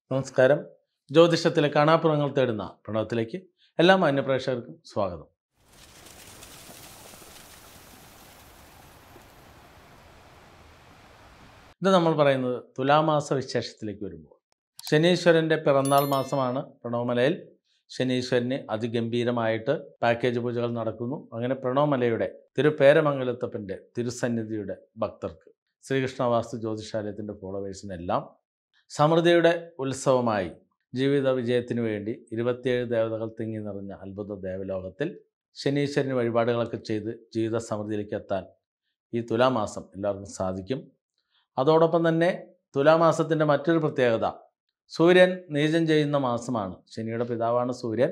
നമസ്കാരം ജ്യോതിഷത്തിലെ കാണാപ്പുറങ്ങൾ തേടുന്ന പ്രണവത്തിലേക്ക് എല്ലാ മാന്യപ്രേക്ഷകർക്കും സ്വാഗതം ഇത് നമ്മൾ പറയുന്നത് തുലാമാസ വിശേഷത്തിലേക്ക് വരുമ്പോൾ ശനീശ്വരൻ്റെ പിറന്നാൾ മാസമാണ് പ്രണവമലയിൽ ശനീശ്വരന് അതിഗംഭീരമായിട്ട് പാക്കേജ് പൂജകൾ നടക്കുന്നു അങ്ങനെ പ്രണവമലയുടെ തിരുപേരമംഗലത്തപ്പൻ്റെ തിരുസന്നിധിയുടെ ഭക്തർക്ക് ശ്രീകൃഷ്ണവാസ്തു ജ്യോതിഷാലയത്തിൻ്റെ ഫോളോവേഴ്സിനെല്ലാം സമൃദ്ധിയുടെ ഉത്സവമായി ജീവിത വിജയത്തിനു വേണ്ടി ഇരുപത്തിയേഴ് ദേവതകൾ തിങ്ങി നിറഞ്ഞ അത്ഭുത ദേവലോകത്തിൽ ശനീശ്വരന് വഴിപാടുകളൊക്കെ ചെയ്ത് ജീവിത സമൃദ്ധിയിലേക്ക് എത്താൻ ഈ തുലാമാസം എല്ലാവർക്കും സാധിക്കും അതോടൊപ്പം തന്നെ തുലാമാസത്തിൻ്റെ മറ്റൊരു പ്രത്യേകത സൂര്യൻ നീചം ചെയ്യുന്ന മാസമാണ് ശനിയുടെ പിതാവാണ് സൂര്യൻ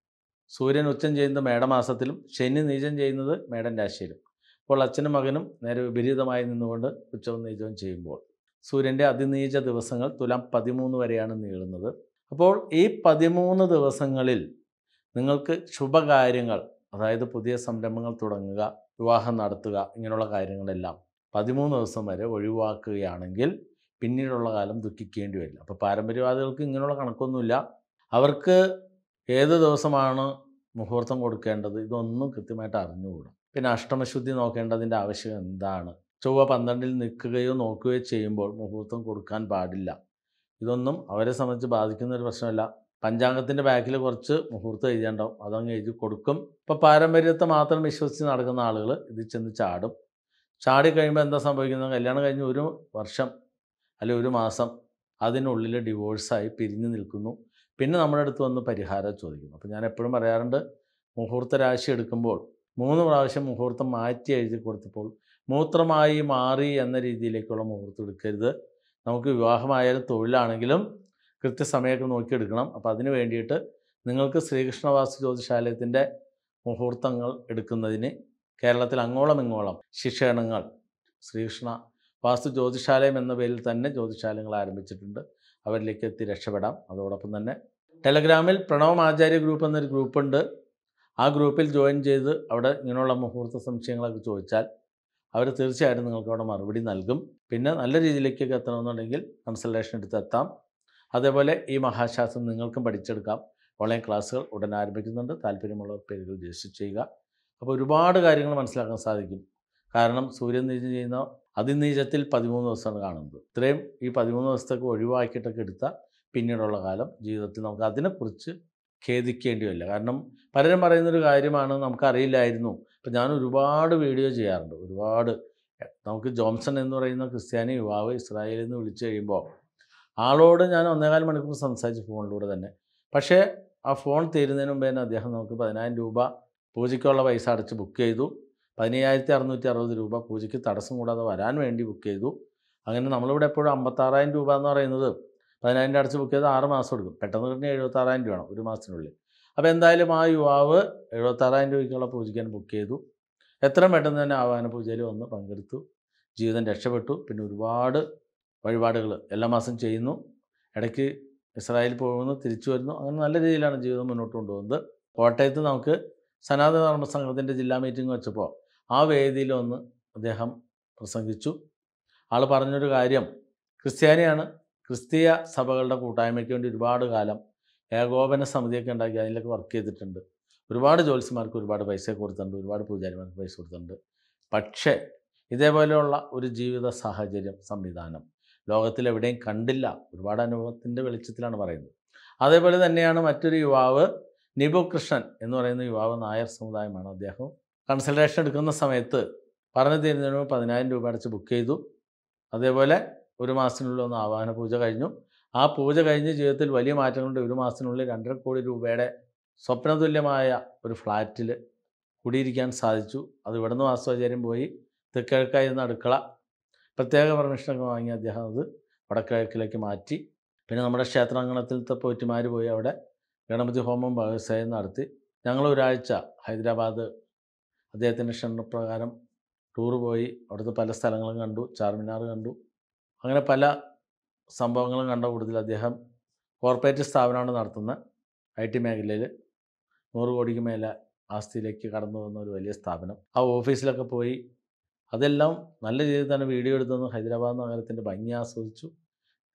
സൂര്യൻ ഉച്ചം ചെയ്യുന്നത് മേടമാസത്തിലും ശനി നീചം ചെയ്യുന്നത് മേടൻ രാശിയിലും അപ്പോൾ അച്ഛനും മകനും നേരെ വിപരീതമായി നിന്നുകൊണ്ട് ഉച്ചവും നീചവും ചെയ്യുമ്പോൾ സൂര്യൻ്റെ അതിനീച ദിവസങ്ങൾ തുലാം പതിമൂന്ന് വരെയാണ് നീളുന്നത് അപ്പോൾ ഈ പതിമൂന്ന് ദിവസങ്ങളിൽ നിങ്ങൾക്ക് ശുഭകാര്യങ്ങൾ അതായത് പുതിയ സംരംഭങ്ങൾ തുടങ്ങുക വിവാഹം നടത്തുക ഇങ്ങനെയുള്ള കാര്യങ്ങളെല്ലാം പതിമൂന്ന് ദിവസം വരെ ഒഴിവാക്കുകയാണെങ്കിൽ പിന്നീടുള്ള കാലം ദുഃഖിക്കേണ്ടി വരില്ല അപ്പോൾ പാരമ്പര്യവാദികൾക്ക് ഇങ്ങനെയുള്ള കണക്കൊന്നുമില്ല അവർക്ക് ഏത് ദിവസമാണ് മുഹൂർത്തം കൊടുക്കേണ്ടത് ഇതൊന്നും കൃത്യമായിട്ട് അറിഞ്ഞുകൂടാ പിന്നെ അഷ്ടമശുദ്ധി നോക്കേണ്ടതിൻ്റെ ആവശ്യം എന്താണ് ചൊവ്വ പന്ത്രണ്ടിൽ നിൽക്കുകയോ നോക്കുകയോ ചെയ്യുമ്പോൾ മുഹൂർത്തം കൊടുക്കാൻ പാടില്ല ഇതൊന്നും അവരെ സംബന്ധിച്ച് ബാധിക്കുന്ന ഒരു പ്രശ്നമല്ല പഞ്ചാംഗത്തിൻ്റെ ബാക്കിൽ കുറച്ച് മുഹൂർത്തം എഴുതിയുണ്ടാവും അതങ്ങ് എഴുതി കൊടുക്കും ഇപ്പോൾ പാരമ്പര്യത്തെ മാത്രം വിശ്വസിച്ച് നടക്കുന്ന ആളുകൾ ഇത് ചെന്ന് ചാടും ചാടി കഴിയുമ്പോൾ എന്താ സംഭവിക്കുന്നത് കല്യാണം കഴിഞ്ഞ് ഒരു വർഷം അല്ലെങ്കിൽ ഒരു മാസം അതിനുള്ളിൽ ഡിവോഴ്സായി പിരിഞ്ഞു നിൽക്കുന്നു പിന്നെ നമ്മുടെ അടുത്ത് വന്ന് പരിഹാരം ചോദിക്കുന്നു അപ്പോൾ ഞാൻ എപ്പോഴും പറയാറുണ്ട് മുഹൂർത്ത രാശി എടുക്കുമ്പോൾ മൂന്ന് പ്രാവശ്യം മുഹൂർത്തം മാറ്റി എഴുതി കൊടുത്തപ്പോൾ മൂത്രമായി മാറി എന്ന രീതിയിലേക്കുള്ള മുഹൂർത്തം എടുക്കരുത് നമുക്ക് വിവാഹമായാലും തൊഴിലാണെങ്കിലും കൃത്യസമയമൊക്കെ നോക്കിയെടുക്കണം അപ്പോൾ അതിന് വേണ്ടിയിട്ട് നിങ്ങൾക്ക് ശ്രീകൃഷ്ണവാസു ജ്യോതിശാലയത്തിൻ്റെ മുഹൂർത്തങ്ങൾ എടുക്കുന്നതിന് കേരളത്തിൽ അങ്ങോളം ഇങ്ങോളം ശിക്ഷണങ്ങൾ ശ്രീകൃഷ്ണ വാസ്തു ജ്യോതിശാലയം എന്ന പേരിൽ തന്നെ ജ്യോതിശാലയങ്ങൾ ആരംഭിച്ചിട്ടുണ്ട് അവരിലേക്ക് എത്തി രക്ഷപ്പെടാം അതോടൊപ്പം തന്നെ ടെലഗ്രാമിൽ പ്രണവം ആചാര്യ ഗ്രൂപ്പ് എന്നൊരു ഗ്രൂപ്പുണ്ട് ആ ഗ്രൂപ്പിൽ ജോയിൻ ചെയ്ത് അവിടെ ഇങ്ങനെയുള്ള മുഹൂർത്ത സംശയങ്ങളൊക്കെ ചോദിച്ചാൽ അവർ തീർച്ചയായിട്ടും നിങ്ങൾക്ക് അവിടെ മറുപടി നൽകും പിന്നെ നല്ല രീതിയിലേക്കൊക്കെ എത്തണമെന്നുണ്ടെങ്കിൽ കൺസൾട്ടേഷൻ എടുത്ത് എത്താം അതേപോലെ ഈ മഹാശാസ്ത്രം നിങ്ങൾക്കും പഠിച്ചെടുക്കാം ഓൺലൈൻ ക്ലാസ്സുകൾ ഉടൻ ആരംഭിക്കുന്നുണ്ട് താല്പര്യമുള്ളവർ പേരുകൾ രജിസ്റ്റർ ചെയ്യുക അപ്പോൾ ഒരുപാട് കാര്യങ്ങൾ മനസ്സിലാക്കാൻ സാധിക്കും കാരണം സൂര്യൻ നീചം ചെയ്യുന്ന അതിനീചത്തിൽ പതിമൂന്ന് ദിവസമാണ് കാണുന്നത് ഇത്രയും ഈ പതിമൂന്ന് ദിവസത്തേക്ക് ഒഴിവാക്കിയിട്ടൊക്കെ എടുത്ത പിന്നീടുള്ള കാലം ജീവിതത്തിൽ നമുക്ക് അതിനെക്കുറിച്ച് ഖേദിക്കേണ്ടി വരില്ല കാരണം പലരും പറയുന്നൊരു കാര്യമാണ് നമുക്കറിയില്ലായിരുന്നു ഇപ്പം ഞാൻ ഒരുപാട് വീഡിയോ ചെയ്യാറുണ്ട് ഒരുപാട് നമുക്ക് ജോൺസൺ എന്ന് പറയുന്ന ക്രിസ്ത്യാനി യുവാവ് ഇസ്രായേലിൽ നിന്ന് വിളിച്ചു കഴിയുമ്പോൾ ആളോട് ഞാൻ ഒന്നേകാൽ മണിക്കൂർ സംസാരിച്ചു ഫോണിലൂടെ തന്നെ പക്ഷേ ആ ഫോൺ തീരുന്നതിന് മുമ്പ് തന്നെ അദ്ദേഹം നമുക്ക് പതിനായിരം രൂപ പൂജയ്ക്കുള്ള പൈസ അടച്ച് ബുക്ക് ചെയ്തു പതിനയ്യായിരത്തി അറുന്നൂറ്റി അറുപത് രൂപ പൂജയ്ക്ക് തടസ്സം കൂടാതെ വരാൻ വേണ്ടി ബുക്ക് ചെയ്തു അങ്ങനെ നമ്മളിവിടെ എപ്പോഴും അമ്പത്താറായിരം രൂപ എന്ന് പറയുന്നത് പതിനായിരം രൂപ അടച്ച് ബുക്ക് ചെയ്ത് ആറ് മാസം എടുക്കും പെട്ടെന്ന് കിട്ടുന്ന എഴുപത്താറായിരം രൂപ വേണം ഒരു മാസത്തിനുള്ളിൽ അപ്പോൾ എന്തായാലും ആ യുവാവ് എഴുപത്താറായിരം രൂപയ്ക്കുള്ള പൂജയ്ക്കാൻ ബുക്ക് ചെയ്തു എത്രയും പെട്ടെന്ന് തന്നെ ആവാന പൂജയിൽ വന്ന് പങ്കെടുത്തു ജീവിതം രക്ഷപ്പെട്ടു പിന്നെ ഒരുപാട് വഴിപാടുകൾ എല്ലാ മാസം ചെയ്യുന്നു ഇടയ്ക്ക് ഇസ്രായേൽ പോകുന്നു തിരിച്ചു വരുന്നു അങ്ങനെ നല്ല രീതിയിലാണ് ജീവിതം മുന്നോട്ട് കൊണ്ടുപോകുന്നത് കോട്ടയത്ത് നമുക്ക് സനാതന ധർമ്മ സംഘത്തിൻ്റെ ജില്ലാ മീറ്റിംഗ് വെച്ചപ്പോൾ ആ വേദിയിലൊന്ന് അദ്ദേഹം പ്രസംഗിച്ചു ആൾ പറഞ്ഞൊരു കാര്യം ക്രിസ്ത്യാനിയാണ് ക്രിസ്തീയ സഭകളുടെ കൂട്ടായ്മയ്ക്ക് വേണ്ടി ഒരുപാട് കാലം ഏകോപന സമിതിയൊക്കെ ഉണ്ടാക്കി അതിലൊക്കെ വർക്ക് ചെയ്തിട്ടുണ്ട് ഒരുപാട് ജോത്സ്യന്മാർക്ക് ഒരുപാട് പൈസ കൊടുത്തിട്ടുണ്ട് ഒരുപാട് പൂജാരിമാർക്ക് പൈസ കൊടുത്തിട്ടുണ്ട് പക്ഷേ ഇതേപോലെയുള്ള ഒരു ജീവിത സാഹചര്യം സംവിധാനം ലോകത്തിൽ എവിടെയും കണ്ടില്ല ഒരുപാട് അനുഭവത്തിൻ്റെ വെളിച്ചത്തിലാണ് പറയുന്നത് അതേപോലെ തന്നെയാണ് മറ്റൊരു യുവാവ് നിബു കൃഷ്ണൻ എന്ന് പറയുന്ന യുവാവ് നായർ സമുദായമാണ് അദ്ദേഹം കൺസൾട്ടേഷൻ എടുക്കുന്ന സമയത്ത് പറഞ്ഞു തരുന്നതിന് മുമ്പ് പതിനായിരം രൂപ അടച്ച് ബുക്ക് ചെയ്തു അതേപോലെ ഒരു മാസത്തിനുള്ളിൽ ഒന്ന് ആവാഹന പൂജ കഴിഞ്ഞു ആ പൂജ കഴിഞ്ഞ് ജീവിതത്തിൽ വലിയ മാറ്റങ്ങളുണ്ട് ഒരു മാസത്തിനുള്ളിൽ രണ്ടര കോടി രൂപയുടെ സ്വപ്നതുല്യമായ ഒരു ഫ്ലാറ്റിൽ കുടിയിരിക്കാൻ സാധിച്ചു അത് ഇവിടുന്ന് വാസ്തുവാചാര്യം പോയി തെക്കിഴക്കായി എന്ന അടുക്കള പ്രത്യേക പെർമിഷനൊക്കെ വാങ്ങി അദ്ദേഹം അത് വടക്കിഴക്കിലേക്ക് മാറ്റി പിന്നെ നമ്മുടെ ക്ഷേത്രാങ്കണത്തിലത്തെ പോറ്റുമാർ പോയി അവിടെ ഗണപതി ഹോമം വ്യവസായം നടത്തി ഞങ്ങൾ ഒരാഴ്ച ഹൈദരാബാദ് അദ്ദേഹത്തിൻ്റെ ക്ഷണപ്രകാരം ടൂർ പോയി അവിടുത്തെ പല സ്ഥലങ്ങളും കണ്ടു ചാർമിനാർ കണ്ടു അങ്ങനെ പല സംഭവങ്ങളും കണ്ട കൂട്ടത്തിൽ അദ്ദേഹം കോർപ്പറേറ്റ് സ്ഥാപനമാണ് നടത്തുന്നത് ഐ ടി മേഖലയിൽ നൂറ് കോടിക്ക് മേലെ ആസ്തിയിലേക്ക് കടന്നു വന്ന ഒരു വലിയ സ്ഥാപനം ആ ഓഫീസിലൊക്കെ പോയി അതെല്ലാം നല്ല രീതിയിൽ തന്നെ വീഡിയോ എടുത്തെന്ന് ഹൈദരാബാദ് നഗരത്തിൻ്റെ ഭംഗി ആസ്വദിച്ചു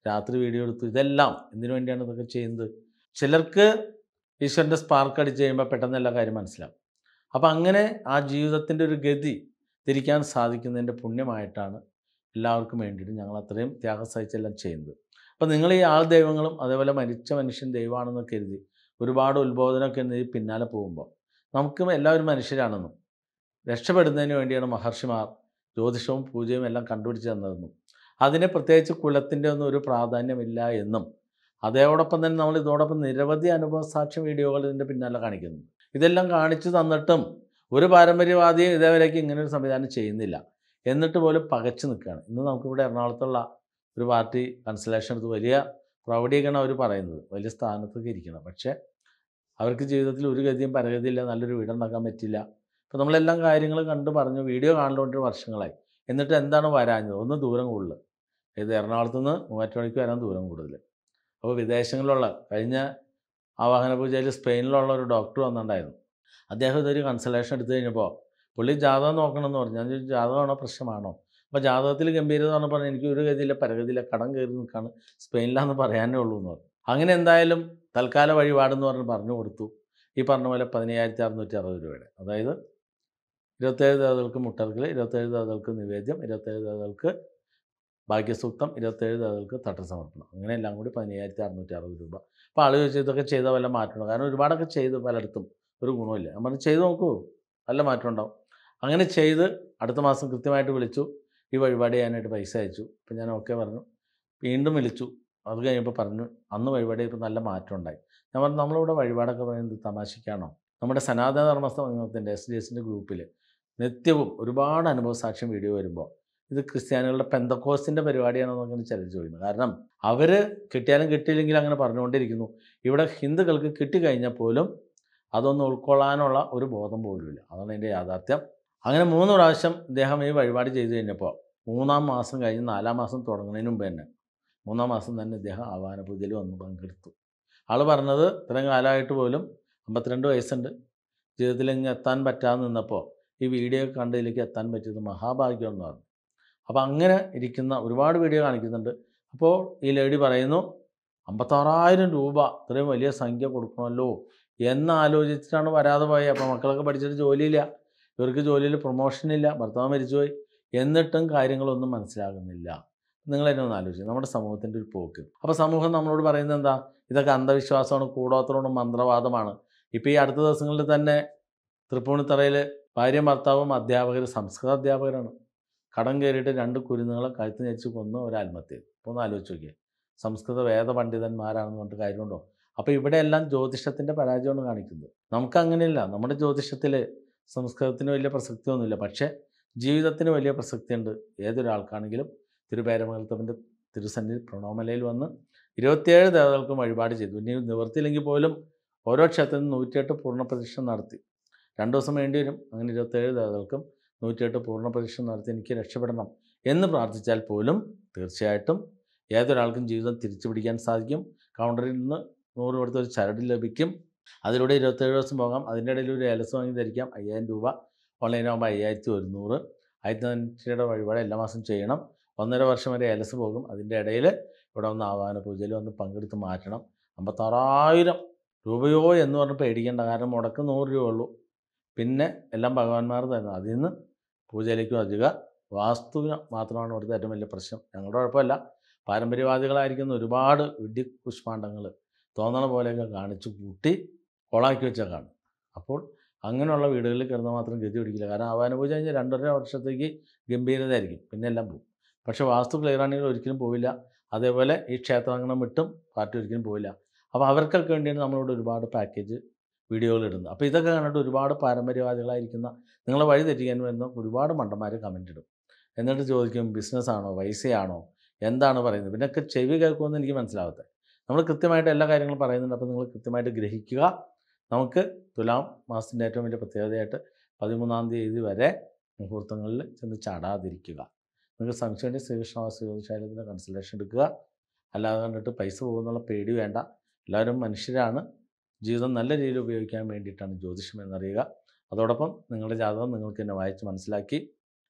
രാത്രി വീഡിയോ എടുത്തു ഇതെല്ലാം എന്തിനു വേണ്ടിയാണ് ഇതൊക്കെ ചെയ്യുന്നത് ചിലർക്ക് ഈശ്വരൻ്റെ സ്പാർക്ക് അടിച്ച് കഴിയുമ്പോൾ പെട്ടെന്ന് എല്ലാ കാര്യം മനസ്സിലാവും അപ്പം അങ്ങനെ ആ ജീവിതത്തിൻ്റെ ഒരു ഗതി തിരിക്കാൻ സാധിക്കുന്നതിൻ്റെ പുണ്യമായിട്ടാണ് എല്ലാവർക്കും വേണ്ടിയിട്ട് ഞങ്ങൾ അത്രയും ത്യാഗം സഹിച്ചെല്ലാം ചെയ്യുന്നത് അപ്പം നിങ്ങൾ ഈ ആൾ ദൈവങ്ങളും അതേപോലെ മരിച്ച മനുഷ്യൻ ദൈവമാണെന്ന് കരുതി ഒരുപാട് ഉത്ബോധനമൊക്കെ എന്നതിൽ പിന്നാലെ പോകുമ്പോൾ നമുക്കും എല്ലാവരും മനുഷ്യരാണെന്നും രക്ഷപ്പെടുന്നതിന് വേണ്ടിയാണ് മഹർഷിമാർ ജ്യോതിഷവും പൂജയും എല്ലാം കണ്ടുപിടിച്ച് തന്നതെന്നും അതിന് പ്രത്യേകിച്ച് കുലത്തിൻ്റെ ഒന്നും ഒരു പ്രാധാന്യമില്ല എന്നും അതോടൊപ്പം തന്നെ നമ്മൾ ഇതോടൊപ്പം നിരവധി അനുഭവ സാക്ഷ്യ വീഡിയോകൾ ഇതിൻ്റെ പിന്നാലെ കാണിക്കുന്നു ഇതെല്ലാം കാണിച്ചു തന്നിട്ടും ഒരു പാരമ്പര്യവാദിയും ഇതേവരേക്ക് ഇങ്ങനെ ഒരു സംവിധാനം ചെയ്യുന്നില്ല എന്നിട്ട് പോലും പകച്ചു നിൽക്കുകയാണ് ഇന്ന് നമുക്കിവിടെ എറണാകുളത്തുള്ള ഒരു പാർട്ടി കൺസലേഷൻ എടുത്ത് വലിയ പ്രൗഢിയൊക്കെയാണ് അവർ പറയുന്നത് വലിയ സ്ഥാനത്തൊക്കെ ഇരിക്കണം പക്ഷേ അവർക്ക് ജീവിതത്തിൽ ഒരു ഗതിയും പരഗതിയില്ല നല്ലൊരു വീടുണ്ടാക്കാൻ പറ്റില്ല അപ്പോൾ നമ്മളെല്ലാം കാര്യങ്ങൾ കണ്ട് പറഞ്ഞു വീഡിയോ കാണുകൊണ്ട് വർഷങ്ങളായി എന്നിട്ട് എന്താണ് വരാഞ്ഞത് ഒന്ന് ദൂരം കൂടുതൽ ഇത് എറണാകുളത്ത് നിന്ന് മൂവാറ്റുപുഴയ്ക്ക് വരാൻ ദൂരം കൂടുതൽ അപ്പോൾ വിദേശങ്ങളിലുള്ള കഴിഞ്ഞ ആവാഹന പൂജയിൽ സ്പെയിനിലുള്ള ഒരു ഡോക്ടർ വന്നിട്ടുണ്ടായിരുന്നു അദ്ദേഹം ഇതൊരു കൺസൾട്ടേഷൻ എടുത്തു കഴിഞ്ഞപ്പോൾ പുള്ളി ജാതകം നോക്കണമെന്ന് പറഞ്ഞു ഞാൻ ചോദിച്ചു ജാതകമാണോ പ്രശ്നമാണോ അപ്പോൾ ജാതകത്തിൽ ഗംഭീരത എന്ന് പറഞ്ഞപ്പോൾ എനിക്ക് ഒരു ഗതിയില്ല പരഗതിയില്ല കടം കയറി നിൽക്കാണ് സ്പെയിനിലാന്ന് പറയാനേ ഉള്ളൂ എന്ന് പറഞ്ഞു അങ്ങനെ എന്തായാലും തൽക്കാല വഴിപാടെന്ന് പറഞ്ഞ് പറഞ്ഞു കൊടുത്തു ഈ പറഞ്ഞ പോലെ പതിനയ്യായിരത്തി അറുന്നൂറ്റി അറുപത് രൂപയുടെ അതായത് ഇരുപത്തേഴ് ദേവതകൾക്ക് മുട്ടർക്കൽ ഇരുപത്തേഴ് ദേവതകൾക്ക് നിവേദ്യം ഇരുപത്തേഴ് ദേവതകൾക്ക് ഭാഗ്യസൂക്തം ഇരുപത്തേഴ് ദേവതകൾക്ക് തട്ടസമർപ്പണം അങ്ങനെ എല്ലാം കൂടി പതിനയ്യായിരത്തി അറുന്നൂറ്റി അറുപത് രൂപ അപ്പോൾ ആൾ ചോദിച്ചു ഇതൊക്കെ ചെയ്താൽ വല്ല മാറ്റമുണ്ടോ കാരണം ഒരുപാടൊക്കെ ചെയ്ത് പലയിടത്തും ഒരു ഗുണമില്ല ഞാൻ പറഞ്ഞു ചെയ്ത് നോക്കൂ നല്ല മാറ്റം ഉണ്ടാവും അങ്ങനെ ചെയ്ത് അടുത്ത മാസം കൃത്യമായിട്ട് വിളിച്ചു ഈ വഴിപാട് ചെയ്യാനായിട്ട് പൈസ അയച്ചു അപ്പം ഞാൻ ഓക്കെ പറഞ്ഞു വീണ്ടും വിളിച്ചു അത് കഴിഞ്ഞപ്പോൾ പറഞ്ഞു അന്ന് വഴിപാട് ഇപ്പോൾ നല്ല മാറ്റം ഉണ്ടായി ഞാൻ പറഞ്ഞു നമ്മളിവിടെ വഴിപാടൊക്കെ പറയുന്നത് തമാശയ്ക്കാണോ നമ്മുടെ സനാതന ധർമ്മ സംഘത്തിൻ്റെ എസ് ഡി എസിൻ്റെ ഗ്രൂപ്പിൽ നിത്യവും ഒരുപാട് അനുഭവ സാക്ഷ്യം വീഡിയോ വരുമ്പോൾ ഇത് ക്രിസ്ത്യാനികളുടെ പെന്തക്കോസിൻ്റെ പരിപാടിയാണെന്നൊക്കെ ചിലർ ചോദിക്കുന്നത് കാരണം അവർ കിട്ടിയാലും കിട്ടിയില്ലെങ്കിലും അങ്ങനെ പറഞ്ഞുകൊണ്ടിരിക്കുന്നു ഇവിടെ ഹിന്ദുക്കൾക്ക് കിട്ടിക്കഴിഞ്ഞാൽ പോലും അതൊന്നും ഉൾക്കൊള്ളാനുള്ള ഒരു ബോധം പോലുമില്ല അതാണ് എൻ്റെ യാഥാർത്ഥ്യം അങ്ങനെ മൂന്ന് പ്രാവശ്യം ഇദ്ദേഹം ഈ വഴിപാട് ചെയ്തു കഴിഞ്ഞപ്പോൾ മൂന്നാം മാസം കഴിഞ്ഞ് നാലാം മാസം തുടങ്ങുന്നതിന് മുമ്പ് തന്നെ മൂന്നാം മാസം തന്നെ ഇദ്ദേഹം ആവാന പൂജയിൽ വന്ന് പങ്കെടുത്തു ആൾ പറഞ്ഞത് ഇത്രയും കാലമായിട്ട് പോലും അമ്പത്തിരണ്ട് വയസ്സുണ്ട് ജീവിതത്തിൽ ഇങ്ങ് എത്താൻ പറ്റാതെ നിന്നപ്പോൾ ഈ വീഡിയോ കണ്ടതിലേക്ക് എത്താൻ പറ്റിയത് മഹാഭാഗ്യം എന്ന് പറഞ്ഞു അപ്പോൾ അങ്ങനെ ഇരിക്കുന്ന ഒരുപാട് വീഡിയോ കാണിക്കുന്നുണ്ട് അപ്പോൾ ഈ ലേഡി പറയുന്നു അമ്പത്താറായിരം രൂപ ഇത്രയും വലിയ സംഖ്യ കൊടുക്കണമല്ലോ എന്ന് ആലോചിച്ചിട്ടാണ് വരാതെ പോയത് അപ്പോൾ മക്കളൊക്കെ പഠിച്ചിട്ട് ജോലിയില്ല ഇവർക്ക് ജോലിയിൽ പ്രൊമോഷനില്ല ഭർത്താവ് മരിച്ചുപോയി എന്നിട്ടും കാര്യങ്ങളൊന്നും മനസ്സിലാകുന്നില്ല നിങ്ങൾ എന്നെ ഒന്ന് ആലോചിച്ചു നമ്മുടെ സമൂഹത്തിൻ്റെ ഒരു പോക്ക് അപ്പോൾ സമൂഹം നമ്മളോട് പറയുന്നത് എന്താ ഇതൊക്കെ അന്ധവിശ്വാസമാണ് കൂടോത്രമാണ് മന്ത്രവാദമാണ് ഇപ്പോൾ ഈ അടുത്ത ദിവസങ്ങളിൽ തന്നെ തൃപ്പൂണിത്തറയിൽ ഭാര്യയും ഭർത്താവും അധ്യാപകർ സംസ്കൃത അധ്യാപകരാണ് കടം കയറിയിട്ട് രണ്ട് കുരുന്നുകളെ കഴുത്ത് ഞെച്ച് കൊന്ന് ഒരു ആത്മഹത്യ ചെയ്തു അപ്പോൾ ഒന്ന് ആലോചിച്ച് നോക്കിയേ സംസ്കൃത വേദ പണ്ഡിതന്മാരാണെന്ന് പറഞ്ഞിട്ട് കാര്യമുണ്ടോ അപ്പോൾ ഇവിടെയെല്ലാം ജ്യോതിഷത്തിൻ്റെ പരാജയമാണ് കാണിക്കുന്നത് നമുക്ക് അങ്ങനെയില്ല നമ്മുടെ ജ്യോതിഷത്തിൽ സംസ്കൃതത്തിന് വലിയ പ്രസക്തിയൊന്നുമില്ല പക്ഷേ ജീവിതത്തിന് വലിയ പ്രസക്തിയുണ്ട് ഏതൊരാൾക്കാണെങ്കിലും തിരുപേരമംഗലത്തപ്പൻ്റെ തിരുസന്നിധി പ്രണോമലയിൽ വന്ന് ഇരുപത്തിയേഴ് ദേവതകൾക്കും വഴിപാട് ചെയ്തു ഇനി നിവർത്തിയില്ലെങ്കിൽ പോലും ഓരോ ക്ഷേത്രത്തിൽ നൂറ്റിയെട്ട് പൂർണ്ണ പ്രദക്ഷിണം നടത്തി രണ്ട് ദിവസം വേണ്ടി വരും അങ്ങനെ ഇരുപത്തേഴ് ദേവതകൾക്കും നൂറ്റിയെട്ട് പൂർണ്ണ പ്രദക്ഷിണം നടത്തി എനിക്ക് രക്ഷപ്പെടണം എന്ന് പ്രാർത്ഥിച്ചാൽ പോലും തീർച്ചയായിട്ടും ഏതൊരാൾക്കും ജീവിതം തിരിച്ചു പിടിക്കാൻ സാധിക്കും കൗണ്ടറിൽ നിന്ന് നൂറ് കൊടുത്ത ഒരു ചരട് ലഭിക്കും അതിലൂടെ ഇരുപത്തേഴ് ദിവസം പോകാം അതിൻ്റെ ഇടയിൽ ഒരു ഏലസ് വാങ്ങി ധരിക്കാം അയ്യായിരം രൂപ ഓൺലൈനാകുമ്പോൾ അയ്യായിരത്തി ഒരുന്നൂറ് ആയിരത്തി അഞ്ഞൂറ്റിയുടെ വഴിപാട് എല്ലാ മാസം ചെയ്യണം ഒന്നര വർഷം വരെ ഏലസ് പോകും അതിൻ്റെ ഇടയിൽ ഇവിടെ വന്ന് ആവാഹന പൂജയിൽ വന്ന് പങ്കെടുത്ത് മാറ്റണം അമ്പത്താറായിരം രൂപയോ എന്ന് പറഞ്ഞ് പേടിക്കേണ്ട കാരണം മുടക്ക് നൂറ് രൂപ ഉള്ളൂ പിന്നെ എല്ലാം ഭഗവാന്മാർ തരുന്നത് അതിൽ നിന്ന് പൂജയിലേക്ക് വരിക വാസ്തുവിന് മാത്രമാണ് ഇവിടുത്തെ ഏറ്റവും വലിയ പ്രശ്നം ഞങ്ങളുടെ കുഴപ്പമില്ല പാരമ്പര്യവാദികളായിരിക്കുന്ന ഒരുപാട് വിഡ്ഢി പുഷ്പാണ്ഡങ്ങൾ തോന്നണ പോലെയൊക്കെ കാണിച്ചു കൂട്ടി കൊളാക്കി വെച്ചേക്കാണ് അപ്പോൾ അങ്ങനെയുള്ള വീടുകളിൽ കിടന്ന മാത്രം ഗതി പിടിക്കില്ല കാരണം ആവാന പൂജ കഴിഞ്ഞാൽ രണ്ടര വർഷത്തേക്ക് ഗംഭീരതയായിരിക്കും പിന്നെ എല്ലാം പോകും പക്ഷേ വാസ്തു ക്ലിയർ ആണെങ്കിൽ ഒരിക്കലും പോവില്ല അതേപോലെ ഈ ക്ഷേത്രാങ്കണം വിട്ടും പാർട്ടി ഒരിക്കലും പോവില്ല അപ്പോൾ അവർക്കൊക്കെ വേണ്ടിയാണ് നമ്മളിവിടെ ഒരുപാട് പാക്കേജ് വീഡിയോകൾ ഇടുന്നത് അപ്പോൾ ഇതൊക്കെ കണ്ടിട്ട് ഒരുപാട് പാരമ്പര്യവാദികളായിരിക്കുന്ന നിങ്ങളെ വഴി തെറ്റിക്കാൻ വരുന്ന ഒരുപാട് മണ്ടന്മാർ കമൻ്റ് ഇടും എന്നിട്ട് ചോദിക്കും ബിസിനസ്സാണോ പൈസയാണോ എന്താണ് പറയുന്നത് പിന്നൊക്കെ ചെവി കേൾക്കുമെന്ന് എനിക്ക് മനസ്സിലാവത്തെ നമ്മൾ കൃത്യമായിട്ട് എല്ലാ കാര്യങ്ങളും പറയുന്നുണ്ട് അപ്പോൾ നിങ്ങൾ കൃത്യമായിട്ട് ഗ്രഹിക്കുക നമുക്ക് തുലാം മാസത്തിൻ്റെ ഏറ്റവും വലിയ പ്രത്യേകതയായിട്ട് പതിമൂന്നാം തീയതി വരെ മുഹൂർത്തങ്ങളിൽ ചെന്ന് ചാടാതിരിക്കുക നിങ്ങൾക്ക് സംശയമുണ്ടെങ്കിൽ ശ്രീകൃഷ്ണവാസ ജ്യോതിശാലയത്തിൻ്റെ കൺസൾട്ടേഷൻ എടുക്കുക അല്ലാതെ കണ്ടിട്ട് പൈസ പോകുന്നുള്ള പേടി വേണ്ട എല്ലാവരും മനുഷ്യരാണ് ജീവിതം നല്ല രീതിയിൽ ഉപയോഗിക്കാൻ വേണ്ടിയിട്ടാണ് ജ്യോതിഷം എന്നറിയുക അതോടൊപ്പം നിങ്ങളുടെ ജാതകം നിങ്ങൾക്ക് തന്നെ വായിച്ച് മനസ്സിലാക്കി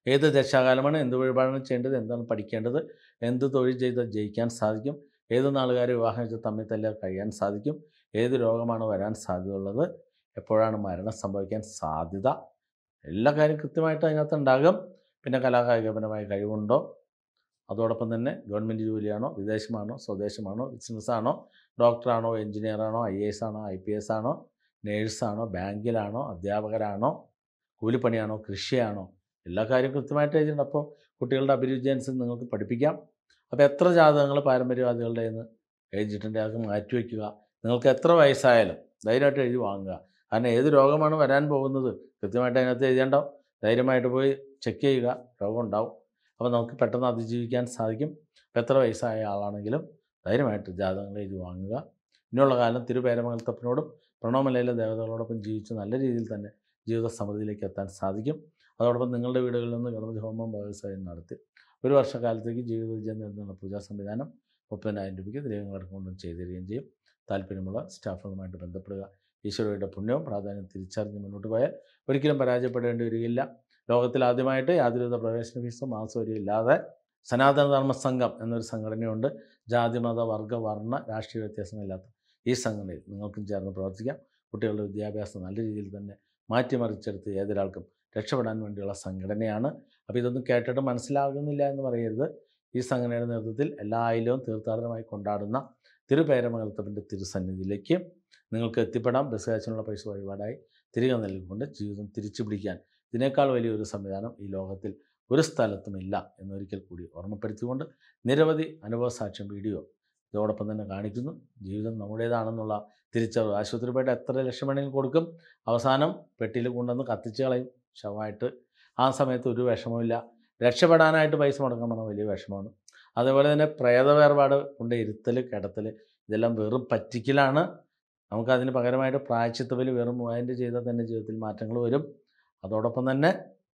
ഏത് ദശാകാലമാണ് എന്ത് വഴിപാടാണ് ചെയ്യേണ്ടത് എന്താണ് പഠിക്കേണ്ടത് എന്ത് തൊഴിൽ ചെയ്താൽ ജയിക്കാൻ സാധിക്കും ഏത് നാളുകാരെ വിവാഹം ചെയ്ത് തമ്മിൽ തല്ല കഴിയാൻ സാധിക്കും ഏത് രോഗമാണ് വരാൻ സാധ്യതയുള്ളത് എപ്പോഴാണ് മരണം സംഭവിക്കാൻ സാധ്യത എല്ലാ കാര്യം കൃത്യമായിട്ട് അതിനകത്ത് ഉണ്ടാകും പിന്നെ കലാകായികപരമായ കഴിവുണ്ടോ അതോടൊപ്പം തന്നെ ഗവൺമെൻറ് ജോലിയാണോ വിദേശമാണോ സ്വദേശമാണോ ബിസിനസ്സാണോ ഡോക്ടറാണോ എഞ്ചിനീയറാണോ ഐ എ എസ് ആണോ ഐ പി എസ് ആണോ നേഴ്സാണോ ബാങ്കിലാണോ അധ്യാപകരാണോ കൂലിപ്പണിയാണോ കൃഷിയാണോ എല്ലാ കാര്യവും കൃത്യമായിട്ട് എഴുതിയിട്ടുണ്ട് അപ്പോൾ കുട്ടികളുടെ അഭിരുചി അനുസരിച്ച് നിങ്ങൾക്ക് പഠിപ്പിക്കാം അപ്പോൾ എത്ര ജാതകങ്ങൾ പാരമ്പര്യവാദികളുടെ നിന്ന് എഴുതിയിട്ടുണ്ട് അതൊക്കെ മാറ്റിവെക്കുക നിങ്ങൾക്ക് എത്ര വയസ്സായാലും ധൈര്യമായിട്ട് എഴുതി വാങ്ങുക കാരണം ഏത് രോഗമാണ് വരാൻ പോകുന്നത് കൃത്യമായിട്ട് അതിനകത്ത് എഴുതിയുണ്ടാവും ധൈര്യമായിട്ട് പോയി ചെക്ക് ചെയ്യുക രോഗം ഉണ്ടാവും അപ്പോൾ നമുക്ക് പെട്ടെന്ന് അതിജീവിക്കാൻ സാധിക്കും അപ്പോൾ എത്ര വയസ്സായ ആളാണെങ്കിലും ധൈര്യമായിട്ട് ജാതകങ്ങൾ എഴുതി വാങ്ങുക ഇനിയുള്ള കാലം തിരുപേരമംഗലത്തപ്പനോടും പ്രണവമലയിലെ ദേവതകളോടൊപ്പം ജീവിച്ച് നല്ല രീതിയിൽ തന്നെ ജീവിത സമൃദ്ധിയിലേക്ക് എത്താൻ സാധിക്കും അതോടൊപ്പം നിങ്ങളുടെ വീടുകളിൽ നിന്ന് ഗണപതി ഹോമം വ്യവസായം നടത്തി ഒരു വർഷക്കാലത്തേക്ക് ജീവിത വിജയം നേടുന്ന പൂജാ സംവിധാനം മുപ്പതിനായിരം രൂപയ്ക്ക് ദൈവങ്ങളടക്കം കൊണ്ടും ചെയ്തു തരികയും ചെയ്യും താല്പര്യമുള്ള സ്റ്റാഫുകളുമായിട്ട് ബന്ധപ്പെടുക ഈശ്വരയുടെ പുണ്യവും പ്രാധാന്യം തിരിച്ചറിഞ്ഞ് മുന്നോട്ട് പോയാൽ ഒരിക്കലും പരാജയപ്പെടേണ്ടി വരികയില്ല ലോകത്തിൽ ആദ്യമായിട്ട് യാതൊരുവിധ പ്രവേശന ഫീസോ മാസവരിയും ഇല്ലാതെ സനാതന ധർമ്മ സംഘം എന്നൊരു സംഘടനയുണ്ട് ജാതി മത വർഗ വർണ്ണ രാഷ്ട്രീയ വ്യത്യാസങ്ങളില്ലാത്ത ഈ സംഘടനയിൽ നിങ്ങൾക്കും ചേർന്ന് പ്രവർത്തിക്കാം കുട്ടികളുടെ വിദ്യാഭ്യാസം നല്ല രീതിയിൽ തന്നെ മാറ്റിമറിച്ചെടുത്ത് ഏതൊരാൾക്കും രക്ഷപ്പെടാൻ വേണ്ടിയുള്ള സംഘടനയാണ് അപ്പോൾ ഇതൊന്നും കേട്ടിട്ട് മനസ്സിലാകുന്നില്ല എന്ന് പറയരുത് ഈ സംഘടനയുടെ നേതൃത്വത്തിൽ എല്ലാ ആയിലവും തീർത്ഥാടനമായി കൊണ്ടാടുന്ന തിരുപേരമംഗലത്തപ്പൻ്റെ തിരുസന്നിധിയിലേക്ക് നിങ്ങൾക്ക് എത്തിപ്പെടാം ബസ് കാശിനുള്ള പൈസ വഴിപാടായി തിരികെ നൽകിക്കൊണ്ട് ജീവിതം തിരിച്ചു പിടിക്കാൻ ഇതിനേക്കാൾ വലിയൊരു സംവിധാനം ഈ ലോകത്തിൽ ഒരു സ്ഥലത്തുമില്ല എന്നൊരിക്കൽ കൂടി ഓർമ്മപ്പെടുത്തിക്കൊണ്ട് നിരവധി അനുഭവ സാക്ഷ്യം വീഡിയോ ഇതോടൊപ്പം തന്നെ കാണിക്കുന്നു ജീവിതം നമ്മുടേതാണെന്നുള്ള തിരിച്ചറിവ് ആശുപത്രി പോയിട്ട് എത്ര ലക്ഷം വേണമെങ്കിലും കൊടുക്കും അവസാനം പെട്ടിയിൽ കൊണ്ടുവന്ന് കത്തിച്ച് കളയും ശവമായിട്ട് ആ സമയത്ത് ഒരു വിഷമമില്ല രക്ഷപ്പെടാനായിട്ട് പൈസ മുടക്കാൻ പറഞ്ഞാൽ വലിയ വിഷമമാണ് അതേപോലെ തന്നെ പ്രേത വേർപാട് കൊണ്ട് ഇരുത്തൽ കിടത്തൽ ഇതെല്ലാം വെറും പറ്റിക്കലാണ് നമുക്കതിന് പകരമായിട്ട് പ്രായച്ചിത്ത ബലി വെറും മൂവായിരം ചെയ്താൽ തന്നെ ജീവിതത്തിൽ മാറ്റങ്ങൾ വരും അതോടൊപ്പം തന്നെ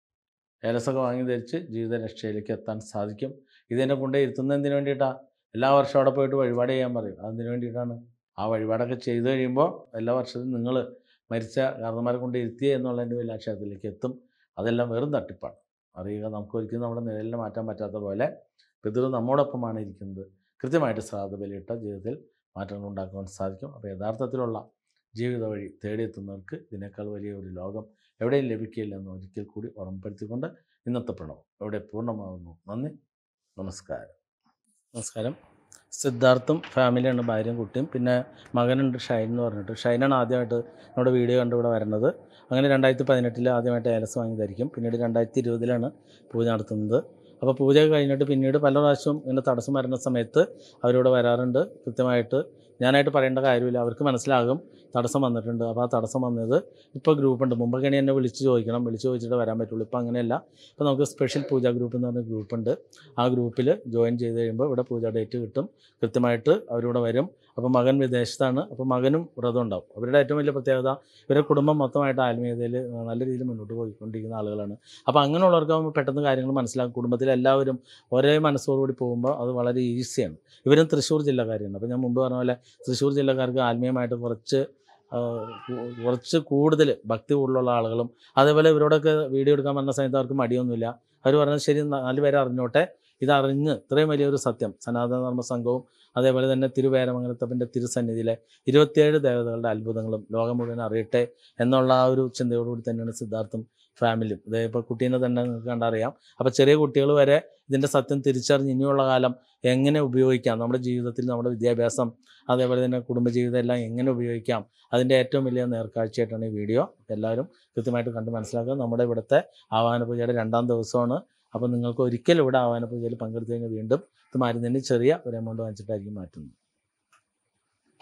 ഏലസൊക്കെ വാങ്ങി ധരിച്ച് ജീവിത രക്ഷയിലേക്ക് എത്താൻ സാധിക്കും ഇതിനെ കൊണ്ട് ഇരുത്തുന്നത് എന്തിനു വേണ്ടിയിട്ടാണ് എല്ലാ വർഷവും അവിടെ പോയിട്ട് വഴിപാട് ചെയ്യാൻ പറയും അതെന്തിനു വേണ്ടിയിട്ടാണ് ആ വഴിപാടൊക്കെ ചെയ്തു കഴിയുമ്പോൾ എല്ലാ വർഷവും നിങ്ങൾ മരിച്ച കാരണന്മാരെ കൊണ്ട് ഇരുത്തിയ എന്നുള്ളതിൻ്റെ വലിയ അക്ഷരത്തിലേക്ക് എത്തും അതെല്ലാം വെറും തട്ടിപ്പാണ് അറിയുക നമുക്ക് ഒരിക്കലും നമ്മുടെ നിഴലിനെ മാറ്റാൻ പറ്റാത്ത പോലെ പിതൃ നമ്മോടൊപ്പമാണ് ഇരിക്കുന്നത് കൃത്യമായിട്ട് ശ്രാദ്ധ ബലിയിട്ട ജീവിതത്തിൽ മാറ്റങ്ങൾ ഉണ്ടാക്കുവാൻ സാധിക്കും അപ്പോൾ യഥാർത്ഥത്തിലുള്ള ജീവിത വഴി തേടിയെത്തുന്നവർക്ക് ഇതിനേക്കാൾ വലിയ ഒരു ലോകം എവിടെയും ലഭിക്കില്ല എന്ന് ഒരിക്കൽ കൂടി ഓർമ്മപ്പെടുത്തിക്കൊണ്ട് ഇന്നത്തെ പ്രണവം ഇവിടെ പൂർണ്ണമാകുന്നു നന്ദി നമസ്കാരം നമസ്കാരം സിദ്ധാർത്ഥും ഫാമിലിയാണ് ഭാര്യയും കുട്ടിയും പിന്നെ മകനുണ്ട് ഷൈൻ എന്ന് പറഞ്ഞിട്ട് ഷൈനാണ് ആദ്യമായിട്ട് നമ്മുടെ വീഡിയോ കണ്ട് ഇവിടെ വരുന്നത് അങ്ങനെ രണ്ടായിരത്തി പതിനെട്ടിൽ ആദ്യമായിട്ട് ഏലസ് വാങ്ങി ധരിക്കും പിന്നീട് രണ്ടായിരത്തി ഇരുപതിലാണ് പൂജ നടത്തുന്നത് അപ്പോൾ പൂജ കഴിഞ്ഞിട്ട് പിന്നീട് പല പ്രാവശ്യവും ഇങ്ങനെ തടസ്സം വരുന്ന സമയത്ത് അവരിവിടെ വരാറുണ്ട് കൃത്യമായിട്ട് ഞാനായിട്ട് പറയേണ്ട കാര്യമില്ല അവർക്ക് മനസ്സിലാകും തടസ്സം വന്നിട്ടുണ്ട് അപ്പോൾ ആ തടസ്സം വന്നത് ഇപ്പോൾ ഗ്രൂപ്പുണ്ട് മുമ്പൊക്കെ എന്നെ വിളിച്ച് ചോദിക്കണം വിളിച്ച് ചോദിച്ചിട്ട് വരാൻ പറ്റുള്ളൂ ഇപ്പോൾ അങ്ങനെയല്ല ഇപ്പോൾ നമുക്ക് സ്പെഷ്യൽ പൂജ ഗ്രൂപ്പ് എന്ന് പറഞ്ഞ ഗ്രൂപ്പുണ്ട് ആ ഗ്രൂപ്പിൽ ജോയിൻ ചെയ്ത് കഴിയുമ്പോൾ ഇവിടെ പൂജ ഡേറ്റ് കിട്ടും കൃത്യമായിട്ട് അവരിവിടെ വരും അപ്പോൾ മകൻ വിദേശത്താണ് അപ്പോൾ മകനും വ്രതം ഉണ്ടാവും അവരുടെ ഏറ്റവും വലിയ പ്രത്യേകത ഇവരുടെ കുടുംബം മൊത്തമായിട്ട് ആത്മീയതയിൽ നല്ല രീതിയിൽ മുന്നോട്ട് പോയിക്കൊണ്ടിരിക്കുന്ന ആളുകളാണ് അപ്പോൾ അങ്ങനെയുള്ളവർക്കാകുമ്പോൾ പെട്ടെന്ന് കാര്യങ്ങൾ മനസ്സിലാക്കും കുടുംബത്തിലെ എല്ലാവരും ഒരേ മനസ്സോടുകൂടി പോകുമ്പോൾ അത് വളരെ ഈസിയാണ് ഇവരും തൃശ്ശൂർ ജില്ലക്കാരാണ് അപ്പോൾ ഞാൻ മുമ്പ് പറഞ്ഞ പോലെ തൃശ്ശൂർ ജില്ലക്കാർക്ക് ആത്മീയമായിട്ട് കുറച്ച് ആ, കു- കുറച്ച് കൂടുതൽ ഭക്തി കൂടുതലുള്ള ആളുകളും അതേപോലെ ഇവരോടൊക്കെ വീഡിയോ എടുക്കാൻ വന്ന സമയത്ത് അവർക്ക് മടിയൊന്നുമില്ല അവർ പറഞ്ഞത് ശരി നാല് പേരെ അറിഞ്ഞോട്ടെ ഇതറിഞ്ഞ് ഇത്രയും വലിയൊരു സത്യം സനാതന ധർമ്മ സംഘവും അതേപോലെ തന്നെ തിരുവേരമംഗലത്തപ്പൻ്റെ തിരുസന്നിധിയിലെ ഇരുപത്തിയേഴ് ദേവതകളുടെ അത്ഭുതങ്ങളും ലോകം മുഴുവൻ അറിയട്ടെ എന്നുള്ള ആ ഒരു ചിന്തയോടുകൂടി തന്നെയാണ് സിദ്ധാർത്ഥം ഫാമിലിയും ഇതേ ഇപ്പോൾ കുട്ടീനെ തന്നെ നിങ്ങൾക്ക് കണ്ടറിയാം അപ്പോൾ ചെറിയ കുട്ടികൾ വരെ ഇതിൻ്റെ സത്യം തിരിച്ചറിഞ്ഞ് ഇനിയുള്ള കാലം എങ്ങനെ ഉപയോഗിക്കാം നമ്മുടെ ജീവിതത്തിൽ നമ്മുടെ വിദ്യാഭ്യാസം അതേപോലെ തന്നെ കുടുംബജീവിതം എല്ലാം എങ്ങനെ ഉപയോഗിക്കാം അതിൻ്റെ ഏറ്റവും വലിയ നേർക്കാഴ്ചയായിട്ടാണ് ഈ വീഡിയോ എല്ലാവരും കൃത്യമായിട്ട് കണ്ട് മനസ്സിലാക്കുക നമ്മുടെ ഇവിടുത്തെ ആവാന പൂജയുടെ രണ്ടാം ദിവസമാണ് അപ്പോൾ നിങ്ങൾക്ക് ഒരിക്കലും ഇവിടെ ആവാന പൂജയിൽ പങ്കെടുത്തു കഴിഞ്ഞാൽ വീണ്ടും ഇത് മാറ്റുന്നതിന് ചെറിയ ഒരു എമൗണ്ട് വാങ്ങിച്ചിട്ടായിരിക്കും മാറ്റുന്നത്